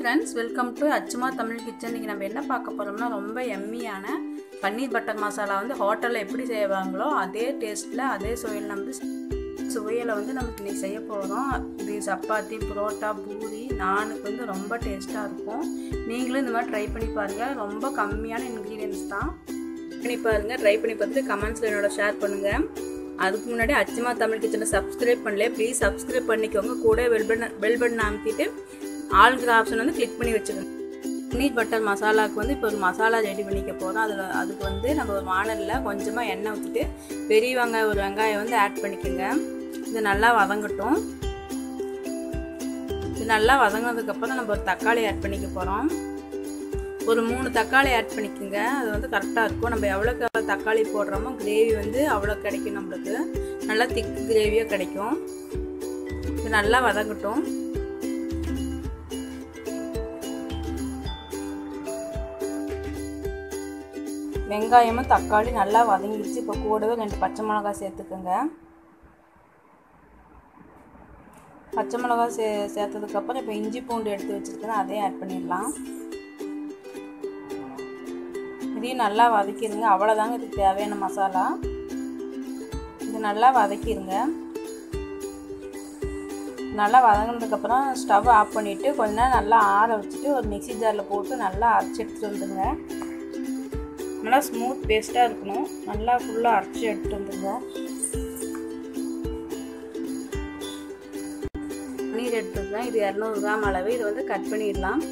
friends welcome to Achchuma Tamil kitchen இன்றைக்கி நம்ம என்ன பார்க்க போகிறோம்னா ரொம்ப எம்மியான பன்னீர் பட்டர் மசாலா வந்து ஹோட்டலில் எப்படி செய்வாங்களோ அதே டேஸ்ட்டில் அதே சுவையில் நம்ம சுவையில் வந்து நமக்கு இன்றைக்கி செய்ய போகிறோம் இது சப்பாத்தி புரோட்டா பூரி நானுக்கு வந்து ரொம்ப டேஸ்ட்டாக இருக்கும் நீங்களும் இந்த மாதிரி ட்ரை பண்ணி பாருங்கள் ரொம்ப கம்மியான இன்க்ரீடியன்ஸ் தான் பண்ணி பாருங்கள் ட்ரை பண்ணி பார்த்துட்டு கமெண்ட்ஸில் என்னோட ஷேர் பண்ணுங்கள் அதுக்கு முன்னாடி அச்சுமா தமிழ் கிச்சனை சப்ஸ்கிரைப் பண்ணல ப்ளீஸ் சப்ஸ்கிரைப் பண்ணிக்கோங்க கூட பெல் பட்டன் பெல் பட்டன் அமைக்கிட்டு ஆளுங்கிற ஆப்ஷன் வந்து கிளிக் பண்ணி வச்சுக்கோங்க பன்னீர் பட்டர் மசாலாவுக்கு வந்து இப்போ ஒரு மசாலா ரெடி பண்ணிக்க போகிறோம் அதில் அதுக்கு வந்து நம்ம ஒரு வானலில் கொஞ்சமாக எண்ணெய் ஊற்றிட்டு பெரிய வெங்காயம் ஒரு வெங்காயம் வந்து ஆட் பண்ணிக்கோங்க இது நல்லா வதங்கட்டும் இது நல்லா வதங்கினதுக்கப்புறம் நம்ம ஒரு தக்காளி ஆட் பண்ணிக்க போகிறோம் ஒரு மூணு தக்காளி ஆட் பண்ணிக்கோங்க அது வந்து கரெக்டாக இருக்கும் நம்ம எவ்வளோக்கு எவ்வளோ தக்காளி போடுறோமோ கிரேவி வந்து அவ்வளோ கிடைக்கும் நம்மளுக்கு நல்லா திக் கிரேவியாக கிடைக்கும் இது நல்லா வதங்கட்டும் வெங்காயமும் தக்காளி நல்லா வதங்கிடுச்சு இப்போ கூடவே ரெண்டு பச்சை மிளகாய் சேர்த்துக்குங்க பச்சை மிளகாய் சே சேர்த்ததுக்கப்புறம் இப்போ இஞ்சி பூண்டு எடுத்து வச்சுருக்கேன் அதையும் ஆட் பண்ணிடலாம் இதையும் நல்லா வதக்கிடுங்க அவ்வளோதாங்க இதுக்கு தேவையான மசாலா இது நல்லா வதக்கிடுங்க நல்லா வதங்கினதுக்கப்புறம் ஸ்டவ் ஆஃப் பண்ணிவிட்டு கொஞ்ச நேரம் நல்லா ஆற வச்சுட்டு ஒரு மிக்சி ஜாரில் போட்டு நல்லா அரைச்சி எடுத்துகிட்டு வந்துடுங்க நல்லா ஸ்மூத் பேஸ்ட்டாக இருக்கணும் நல்லா ஃபுல்லாக அரைச்சி எடுத்துகிட்டு வந்துடுங்க பன்னீர் எடுத்துருக்கேன் இது இரநூறு கிராம் அளவு இதை வந்து கட் பண்ணிடலாம்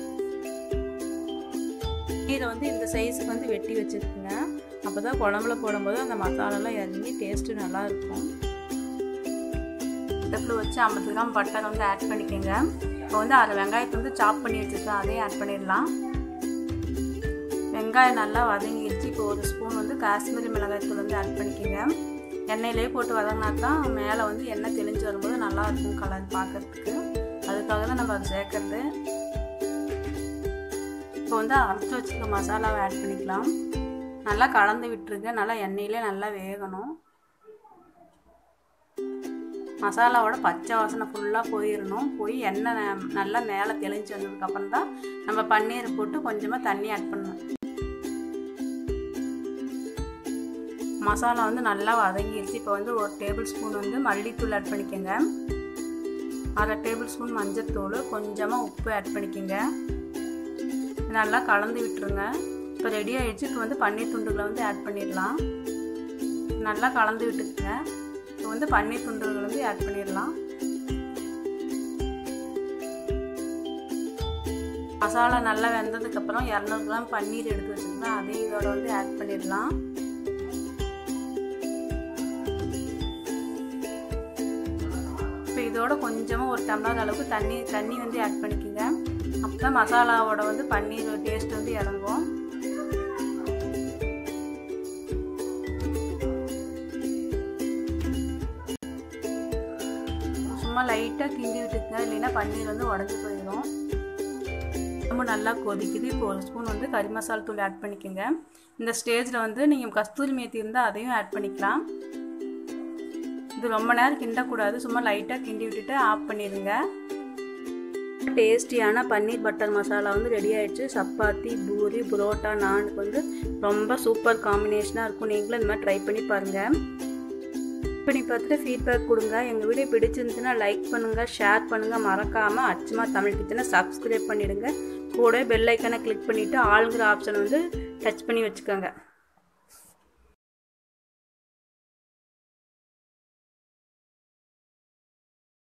பன்னீரை வந்து இந்த சைஸுக்கு வந்து வெட்டி வச்சுருக்குங்க அப்போ தான் குழம்புல போடும்போது அந்த மசாலாலாம் இறங்கி டேஸ்ட்டு நல்லா இருக்கும் அடுப்பில் வச்சு ஐம்பது கிராம் பட்டர் வந்து ஆட் பண்ணிக்கோங்க இப்போ வந்து அரை வெங்காயத்தை வந்து சாப் பண்ணி வச்சுருக்கேன் அதையும் ஆட் பண்ணிடலாம் வெங்காயம் நல்லா வதங்கிடுச்சு இப்போ ஒரு ஸ்பூன் வந்து காஷ்மீரி மிளகாய்த்தூள் வந்து ஆட் பண்ணிக்கோங்க எண்ணெயிலே போட்டு வதங்கினா தான் மேலே வந்து எண்ணெய் தெளிஞ்சு வரும்போது நல்லா இருக்கும் கலர் பார்க்கறதுக்கு அதுக்காக தான் நம்ம அதை சேர்க்கறது இப்போ வந்து அரைச்சி வச்சுருக்க மசாலாவை ஆட் பண்ணிக்கலாம் நல்லா கலந்து விட்டுருங்க நல்லா எண்ணெயிலே நல்லா வேகணும் மசாலாவோட பச்சை வாசனை ஃபுல்லாக போயிடணும் போய் எண்ணெய் நல்லா மேலே தெளிஞ்சு வந்ததுக்கப்புறம் தான் நம்ம பன்னீர் போட்டு கொஞ்சமாக தண்ணி ஆட் பண்ணணும் மசாலா வந்து நல்லா வதங்கிடுச்சு இப்போ வந்து ஒரு டேபிள் ஸ்பூன் வந்து மல்லித்தூள் ஆட் பண்ணிக்கோங்க அரை டேபிள் ஸ்பூன் மஞ்சத்தூள் கொஞ்சமாக உப்பு ஆட் பண்ணிக்கோங்க நல்லா கலந்து விட்டுருங்க இப்போ ரெடி ஆகிடுச்சு இப்போ வந்து பன்னீர் துண்டுகளை வந்து ஆட் பண்ணிடலாம் நல்லா கலந்து விட்டுக்குங்க இப்போ வந்து பன்னீர் துண்டுகள் வந்து ஆட் பண்ணிடலாம் மசாலா நல்லா வெந்ததுக்கப்புறம் இரநூறு கிராம் பன்னீர் எடுத்து வச்சுருந்தேன் அதையும் இதோட வந்து ஆட் பண்ணிடலாம் இப்போ இதோட கொஞ்சமாக ஒரு டம்ளர் அளவுக்கு தண்ணி தண்ணி வந்து ஆட் பண்ணிக்கோங்க அப்போ தான் மசாலாவோட வந்து பன்னீர் டேஸ்ட் வந்து இறங்கும் சும்மா லைட்டாக கிண்டி விட்டுக்குங்க இல்லைன்னா பன்னீர் வந்து உடஞ்சி போயிடும் ரொம்ப நல்லா கொதிக்குது இப்போ ஒரு ஸ்பூன் வந்து கறி மசாலா தூள் ஆட் பண்ணிக்கோங்க இந்த ஸ்டேஜில் வந்து நீங்கள் கஸ்தூரி மேத்தி இருந்தால் அதையும் ஆட் பண்ணிக்கலாம் இது ரொம்ப நேரம் கிண்டக்கூடாது சும்மா லைட்டாக கிண்டி விட்டுட்டு ஆஃப் பண்ணிடுங்க டேஸ்டியான பன்னீர் பட்டர் மசாலா வந்து ரெடி ஆகிடுச்சு சப்பாத்தி பூரி புரோட்டா நானுக்கு வந்து ரொம்ப சூப்பர் காம்பினேஷனாக இருக்கும் நீங்களும் இந்த மாதிரி ட்ரை பண்ணி பாருங்கள் பண்ணி பார்த்துட்டு ஃபீட்பேக் கொடுங்க எங்கள் வீடியோ பிடிச்சிருந்துச்சுன்னா லைக் பண்ணுங்கள் ஷேர் பண்ணுங்கள் மறக்காமல் அச்சுமா தமிழ் கிச்சனை சப்ஸ்கிரைப் பண்ணிவிடுங்க கூட பெல் ஐக்கனை கிளிக் பண்ணிவிட்டு ஆளுங்கிற ஆப்ஷனை வந்து டச் பண்ணி வச்சுக்கோங்க